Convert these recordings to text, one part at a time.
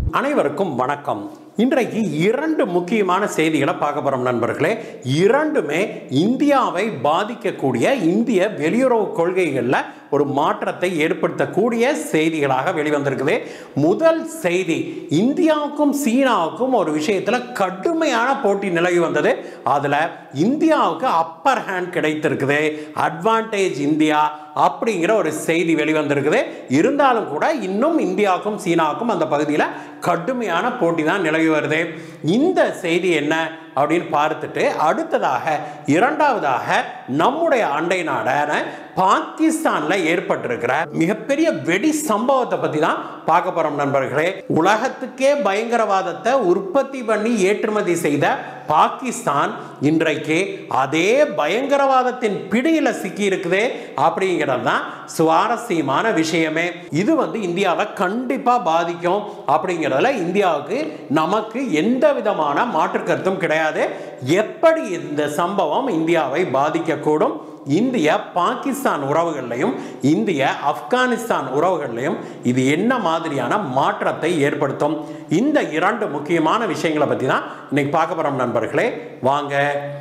அனைவருக்கும் வணக்கம் இன்றைக்கு இரண்டு முக்கியமான செய்திகளை பார்க்க போறோம் நண்பர்களே இரண்டுமே இந்தியாவை பாதிக்கக்கூடிய இந்திய வெளியுறவு கொள்கைகளில் ஒரு மாற்றத்தை ஏற்படுத்தக்கூடிய செய்திகளாக வெளிவந்திருக்குது முதல் செய்தி இந்தியாவுக்கும் சீனாவுக்கும் ஒரு விஷயத்தில் கடுமையான போட்டி நிலவி வந்தது அதில் இந்தியாவுக்கு அப்பர் ஹேண்ட் கிடைத்திருக்குது அட்வான்டேஜ் இந்தியா அப்படிங்கிற ஒரு செய்தி வெளிவந்திருக்குது இருந்தாலும் கூட இன்னும் இந்தியாவுக்கும் சீனாவுக்கும் அந்த பகுதியில் கடுமையான போட்டி தான் நிலவி வருது இந்த செய்தி என்ன அப்படின்னு பார்த்துட்டு அடுத்ததாக இரண்டாவதாக நம்முடைய அண்டை நாடான பாகிஸ்தானில் ஏற்பட்டிருக்கிற மிகப்பெரிய வெடி சம்பவத்தை பற்றி தான் பார்க்க போகிறோம் நண்பர்களே உலகத்துக்கே பயங்கரவாதத்தை உற்பத்தி பண்ணி ஏற்றுமதி செய்த பாகிஸ்தான் இன்றைக்கு அதே பயங்கரவாதத்தின் பிடியில் சிக்கி இருக்குது அப்படிங்கிறது தான் சுவாரஸ்யமான விஷயமே இது வந்து இந்தியாவை கண்டிப்பாக பாதிக்கும் அப்படிங்கிறதுல இந்தியாவுக்கு நமக்கு எந்த விதமான மாற்று கருத்தும் கிடையாது எப்படி இந்த சம்பவம் இந்தியாவை பாதிக்கக்கூடும் இந்திய பாகிஸ்தான் உறவுகள்லையும் இந்திய ஆப்கானிஸ்தான் உறவுகள்லையும் இது என்ன மாதிரியான மாற்றத்தை ஏற்படுத்தும் இந்த இரண்டு முக்கியமான விஷயங்களை பற்றி தான் இன்னைக்கு பார்க்க போகிறோம் நண்பர்களே வாங்க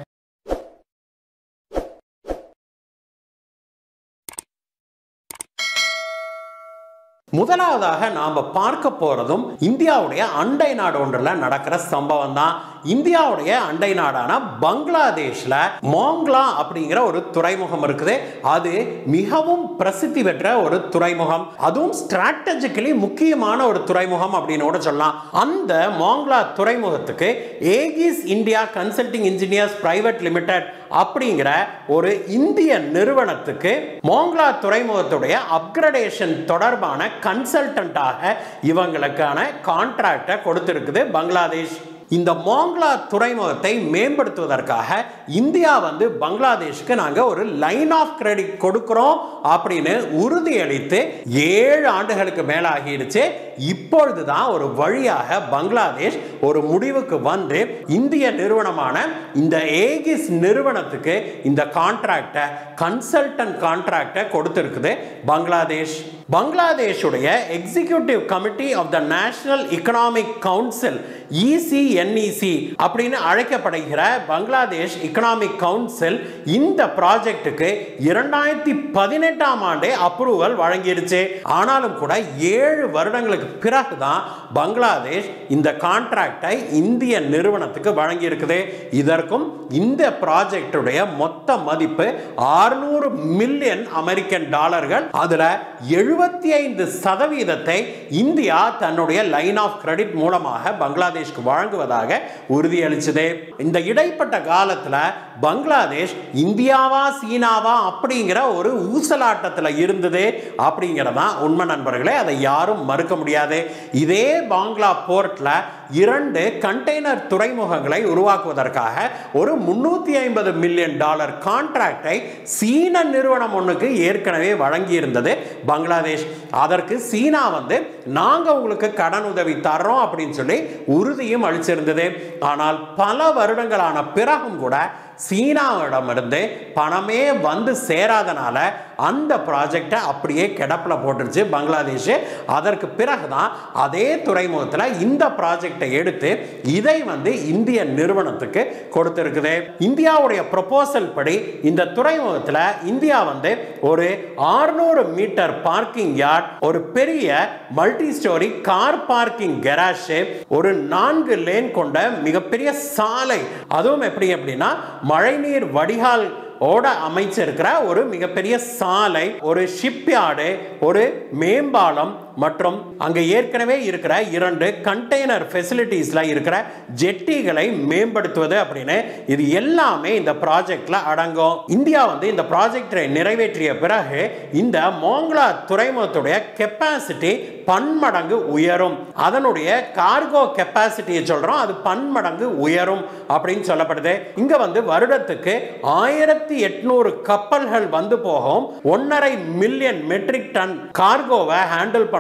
முதலாவதாக நாம் பார்க்க போறதும் இந்தியாவுடைய அண்டை நாடு ஒன்றில் நடக்கிற சம்பவம் தான் இந்தியாவுடைய அண்டை நாடான பங்களாதேஷ்ல மோங்லா அப்படிங்கிற ஒரு துறைமுகம் இருக்குது அது மிகவும் பிரசித்தி பெற்ற ஒரு துறைமுகம் அதுவும் ஸ்ட்ராட்டஜிக்கலி முக்கியமான ஒரு துறைமுகம் அப்படின்னு கூட சொல்லலாம் அந்த மோங்லா துறைமுகத்துக்கு Aegis India consulting engineers private limited அப்படிங்கிற ஒரு இந்திய நிறுவனத்துக்கு மோங்லா துறைமுகத்துடைய அப்கிரடேஷன் தொடர்பான கன்சல்டன்ட்டாக இவங்களுக்கான கான்ட்ராக்டை கொடுத்திருக்குது பங்களாதேஷ் இந்த மோங்லா துறைமுகத்தை மேம்படுத்துவதற்காக இந்தியா வந்து பங்களாதேஷ்க்கு நாங்கள் ஒரு லைன் ஆஃப் கிரெடிட் கொடுக்குறோம் அப்படின்னு உறுதியளித்து ஏழு ஆண்டுகளுக்கு மேலே ஆகிடுச்சு இப்பொழுது தான் ஒரு வழியாக பங்களாதேஷ் ஒரு முடிவுக்கு வந்து இந்திய நிறுவனமான இந்த ஏகிஸ் நிறுவனத்துக்கு இந்த கான்ட்ராக்டை கன்சல்டன்ட் கான்ட்ராக்டை கொடுத்துருக்குது பங்களாதேஷ் பங்களாதேஷுடைய executive committee of the national economic council ECNEC அப்படின்னு அழைக்கப்படுகிற பங்களாதேஷ் எக்கனாமிக் கவுன்சில் இந்த ப்ராஜெக்ட்டுக்கு இரண்டாயிரத்தி பதினெட்டாம் ஆண்டே அப்ரூவல் வழங்கிடுச்சு ஆனாலும் கூட ஏழு வருடங்களுக்கு பிறகுதான் பங்களாதேஷ் இந்த கான்ட்ராக்டை இந்திய நிறுவனத்துக்கு வழங்கி இருக்குது இதற்கும் இந்த ப்ராஜெக்டுடைய மொத்த மதிப்பு ஆறுநூறு மில்லியன் அமெரிக்கன் டாலர்கள் அதுல எழுபத்தி ஐந்து சதவீதத்தை இந்தியா தன்னுடைய லைன் ஆஃப் கிரெடிட் மூலமாக பங்களாதேஷ்க்கு வழங்குவதாக உறுதியளிச்சது இந்த இடைப்பட்ட காலத்துல பங்களாதேஷ் இந்தியாவா சீனாவா அப்படிங்கிற ஒரு ஊசலாட்டத்தில் இருந்தது அப்படிங்கிறதான் உண்மை நண்பர்களே அதை யாரும் மறுக்க முடியாது இதே பாங்லா போர்ட்ல இரண்டு கண்டெய்னர் துறைமுகங்களை உருவாக்குவதற்காக ஒரு முன்னூத்தி ஐம்பது மில்லியன் டாலர் கான்ட்ராக்டை சீன நிறுவனம் ஒன்றுக்கு ஏற்கனவே வழங்கியிருந்தது பங்களாதேஷ் அதற்கு சீனா வந்து நாங்கள் உங்களுக்கு கடன் உதவி தர்றோம் அப்படின்னு சொல்லி உறுதியும் அளிச்சிருந்தது ஆனால் பல வருடங்களான பிறகும் கூட சீனாவிடமிருந்து பணமே வந்து சேராதனால அந்த ப்ராஜெக்டை அப்படியே கிடப்பில் போட்டுருச்சு பங்களாதேஷ் அதற்கு பிறகுதான் அதே துறைமுகத்தில் இந்த ப்ராஜெக்டை எடுத்து இதை வந்து இந்திய நிறுவனத்துக்கு கொடுத்துருக்குது இந்தியாவுடைய ப்ரொபோசல் படி இந்த துறைமுகத்தில் இந்தியா வந்து ஒரு ஆறுநூறு மீட்டர் பார்க்கிங் யார்ட் ஒரு பெரிய multi storey car parking garage ஒரு நான்கு லேன் கொண்ட மிகப்பெரிய சாலை அதுவும் எப்படி அப்படின்னா மழைநீர் வடிகால் ஓட அமைச்சிருக்கிற ஒரு மிகப்பெரிய சாலை ஒரு ஷிப்யார்டு ஒரு மேம்பாலம் மற்றும் அங்கே ஏற்கனவே இருக்கிற இரண்டு கண்டெய்னர் ஃபெசிலிட்டிஸில் இருக்கிற ஜெட்டிகளை மேம்படுத்துவது அப்படின்னு இது எல்லாமே இந்த ப்ராஜெக்டில் அடங்கும் இந்தியா வந்து இந்த ப்ராஜெக்டை நிறைவேற்றிய பிறகு இந்த மோங்லா துறைமுகத்துடைய கெப்பாசிட்டி பன்மடங்கு உயரும் அதனுடைய கார்கோ கெப்பாசிட்டியை சொல்கிறோம் அது பன்மடங்கு உயரும் அப்படின்னு சொல்லப்படுது இங்கே வந்து வருடத்துக்கு ஆயிரத்தி எட்நூறு கப்பல்கள் வந்து போகும் ஒன்னரை மில்லியன் மெட்ரிக் டன் கார்கோவை ஹேண்டில் பண்ற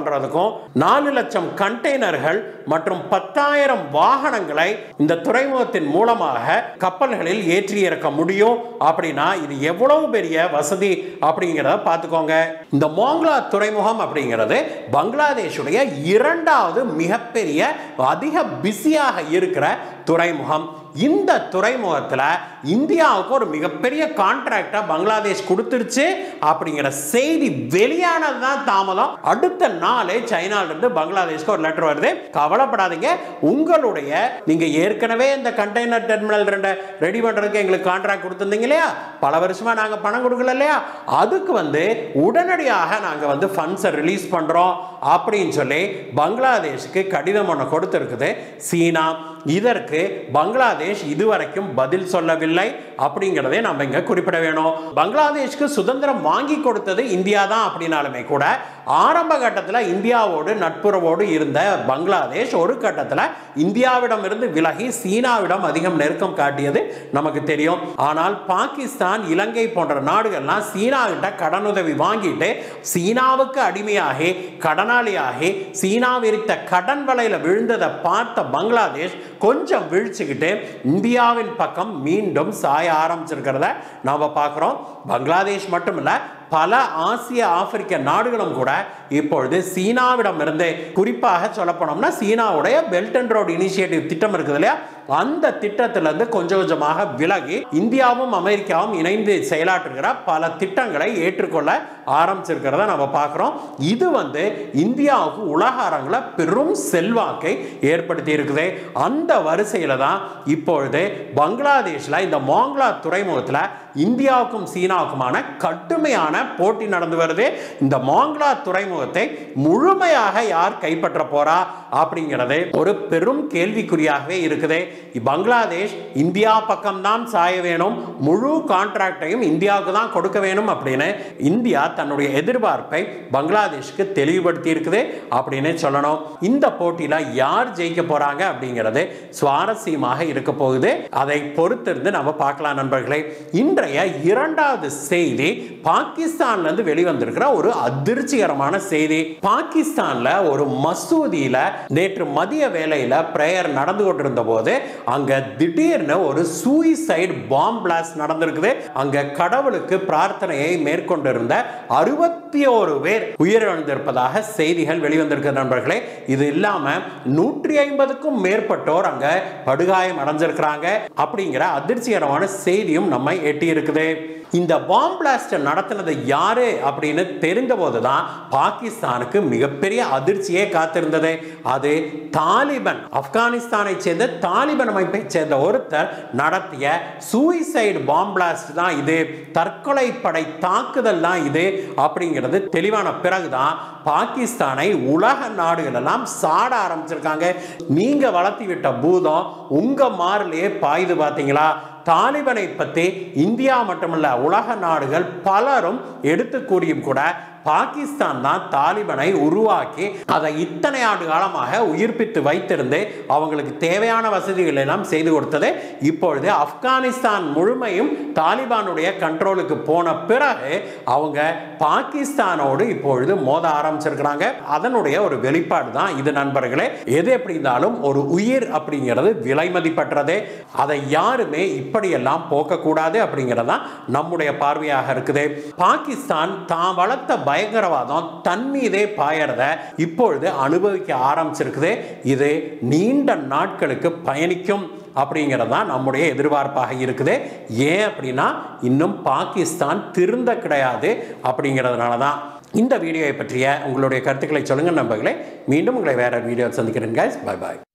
பண்றதுக்கும் நாலு லட்சம் கண்டெய்னர்கள் மற்றும் பத்தாயிரம் வாகனங்களை இந்த துறைமுகத்தின் மூலமாக கப்பல்களில் ஏற்றி இறக்க முடியும் அப்படின்னா இது எவ்வளவு பெரிய வசதி அப்படிங்கிறத பார்த்துக்கோங்க இந்த மோங்லா துறைமுகம் அப்படிங்கிறது பங்களாதேஷுடைய இரண்டாவது மிகப்பெரிய அதிக பிஸியாக இருக்கிற துறைமுகம் இந்த துறைமுகத்தில் இந்தியாவுக்கு ஒரு மிகப்பெரிய கான்ட்ராக்டை பங்களாதேஷ் கொடுத்துருச்சு அப்படிங்கிற செய்தி வெளியானது தான் தாமதம் அடுத்த நாளே சைனாலிருந்து பங்களாதேஷ்க்கு ஒரு லெட்டர் வருது கவலைப்படாதீங்க உங்களுடைய நீங்க ஏற்கனவே இந்த கண்டெய்னர் டெர்மினல் ரெண்டை ரெடி பண்றதுக்கு எங்களுக்கு கான்ட்ராக்ட் கொடுத்துருந்தீங்க இல்லையா பல வருஷமா நாங்க பணம் கொடுக்கல இல்லையா அதுக்கு வந்து உடனடியாக நாங்க வந்து ஃபண்ட்ஸை ரிலீஸ் பண்றோம் அப்படின்னு சொல்லி பங்களாதேஷுக்கு கடிதம் ஒன்று கொடுத்துருக்குது சீனா இதற்கு பங்களாதேஷ் இதுவரைக்கும் பதில் சொல்லவில்லை அப்படிங்கிறதை நம்ம இங்க குறிப்பிட வேணும் பங்களாதேஷ்க்கு சுதந்திரம் வாங்கி கொடுத்தது இந்தியா தான் அப்படின்னாலுமே கூட ஆரம்ப கட்டத்தில் இந்தியாவோடு நட்புறவோடு இருந்த பங்களாதேஷ் ஒரு கட்டத்தில் இந்தியாவிடம் இருந்து விலகி சீனாவிடம் அதிகம் நெருக்கம் காட்டியது நமக்கு தெரியும் ஆனால் பாகிஸ்தான் இலங்கை போன்ற நாடுகள்லாம் சீனா கிட்ட கடனுதவி வாங்கிட்டு சீனாவுக்கு அடிமையாகி கடனாளியாகி சீனா விரித்த கடன் வலையில விழுந்ததை பார்த்த பங்களாதேஷ் கொஞ்சம் வீழ்ச்சிக்கிட்டு இந்தியாவின் பக்கம் மீண்டும் சாய ஆரம்பிச்சிருக்கிறத நாம பார்க்குறோம் பங்களாதேஷ் மட்டும் இல்ல பல ஆசிய ஆப்பிரிக்க நாடுகளும் கூட இப்பொழுது சீனாவிடம் இருந்து குறிப்பாக சொல்ல போனோம்னா சீனாவுடைய பெல்ட் அண்ட் ரோடு இனிஷியேட்டிவ் திட்டம் இருக்குது இல்லையா அந்த திட்டத்திலிருந்து கொஞ்சம் கொஞ்சமாக விலகி இந்தியாவும் அமெரிக்காவும் இணைந்து செயலாற்றுகிற பல திட்டங்களை ஏற்றுக்கொள்ள ஆரம்பிச்சிருக்கிறத நம்ம பார்க்குறோம் இது வந்து இந்தியாவுக்கு உலக அரங்கில் பெரும் செல்வாக்கை ஏற்படுத்தி இருக்குது அந்த வரிசையில் தான் இப்பொழுது பங்களாதேஷில் இந்த மோங்லா துறைமுகத்தில் இந்தியாவுக்கும் சீனாவுக்குமான கடுமையான போட்டி நடந்து வருது இந்த மோங்லா துறைமுகத்தை முழுமையாக யார் கைப்பற்ற போறா அப்படிங்கிறது ஒரு பெரும் கேள்விக்குறியாகவே இருக்குது பங்களாதேஷ் இந்தியா பக்கம்தான் சாய வேணும் முழு கான்ட்ராக்டையும் இந்தியாவுக்கு தான் கொடுக்க வேணும் அப்படின்னு இந்தியா தன்னுடைய எதிர்பார்ப்பை பங்களாதேஷ்க்கு தெளிவுபடுத்தி இருக்குது அப்படின்னு சொல்லணும் இந்த போட்டியில யார் ஜெயிக்க போறாங்க அப்படிங்கிறது சுவாரஸ்யமாக இருக்க போகுது அதை பொறுத்திருந்து நம்ம பார்க்கலாம் நண்பர்களே இன்றைய இரண்டாவது செய்தி பாகிஸ்தான்ல இருந்து வெளிவந்திருக்கிற ஒரு அதிர்ச்சிகரமான செய்தி பாகிஸ்தான்ல ஒரு மசூதியில நேற்று மதிய வேளையில பிரேயர் நடந்து கொண்டிருந்த போது அங்க திடீர்னு ஒரு சூசைடு பாம் பிளாஸ்ட் நடந்திருக்குது அங்க கடவுளுக்கு பிரார்த்தனையை மேற்கொண்டிருந்த அறுபத்தி ஒரு பேர் உயிரிழந்திருப்பதாக செய்திகள் வெளிவந்திருக்கிற நண்பர்களே இது இல்லாம நூற்றி ஐம்பதுக்கும் மேற்பட்டோர் அங்க படுகாயம் அடைஞ்சிருக்கிறாங்க அப்படிங்கிற அதிர்ச்சிகரமான செய்தியும் நம்மை எட்டி இருக்குது இந்த பாம் பிளாஸ்ட் நடத்தினது யாரு அப்படின்னு தெரிந்த போதுதான் பாகிஸ்தானுக்கு மிகப்பெரிய அதிர்ச்சியே காத்திருந்தது அது தாலிபன் ஆப்கானிஸ்தானை சேர்ந்த தாலிபன் அமைப்பை சேர்ந்த ஒருத்தர் நடத்திய சூசைடு பாம் பிளாஸ்ட் தான் இது தற்கொலை படை தாக்குதல் தான் இது அப்படிங்கிறது தெளிவான பிறகுதான் பாகிஸ்தானை உலக நாடுகள் எல்லாம் சாட ஆரம்பிச்சிருக்காங்க நீங்க வளர்த்தி விட்ட பூதம் உங்க மாறிலேயே பாயுது பாத்தீங்களா தாலிபனை பற்றி இந்தியா மட்டுமல்ல உலக நாடுகள் பலரும் எடுத்து கூறியும் கூட பாகிஸ்தான் தான் தாலிபனை உருவாக்கி அதை இத்தனை ஆண்டு காலமாக உயிர்ப்பித்து வைத்திருந்து அவங்களுக்கு தேவையான வசதிகள் எல்லாம் செய்து கொடுத்தது இப்பொழுது ஆப்கானிஸ்தான் முழுமையும் தாலிபானுடைய கண்ட்ரோலுக்கு போன பிறகு அவங்க பாகிஸ்தானோடு இப்பொழுது மோத ஆரம்பிச்சிருக்கிறாங்க அதனுடைய ஒரு வெளிப்பாடு தான் இது நண்பர்களே எது எப்படி இருந்தாலும் ஒரு உயிர் அப்படிங்கிறது விலை மதிப்பற்றது அதை யாருமே இப்படியெல்லாம் போக்கக்கூடாது அப்படிங்கிறது தான் நம்முடைய பார்வையாக இருக்குது பாகிஸ்தான் தான் வளர்த்த பயங்கரவாதம் தன் மீதே பாயறத இப்பொழுது அனுபவிக்க ஆரம்பிச்சிருக்குது இது நீண்ட நாட்களுக்கு பயணிக்கும் அப்படிங்கிறது தான் நம்முடைய எதிர்பார்ப்பாக இருக்குது ஏன் அப்படின்னா இன்னும் பாகிஸ்தான் திருந்த கிடையாது அப்படிங்கிறதுனால தான் இந்த வீடியோவை பற்றிய உங்களுடைய கருத்துக்களை சொல்லுங்கள் நண்பர்களே மீண்டும் உங்களை வேற வீடியோ சந்திக்கிறேன் guys. bye பாய்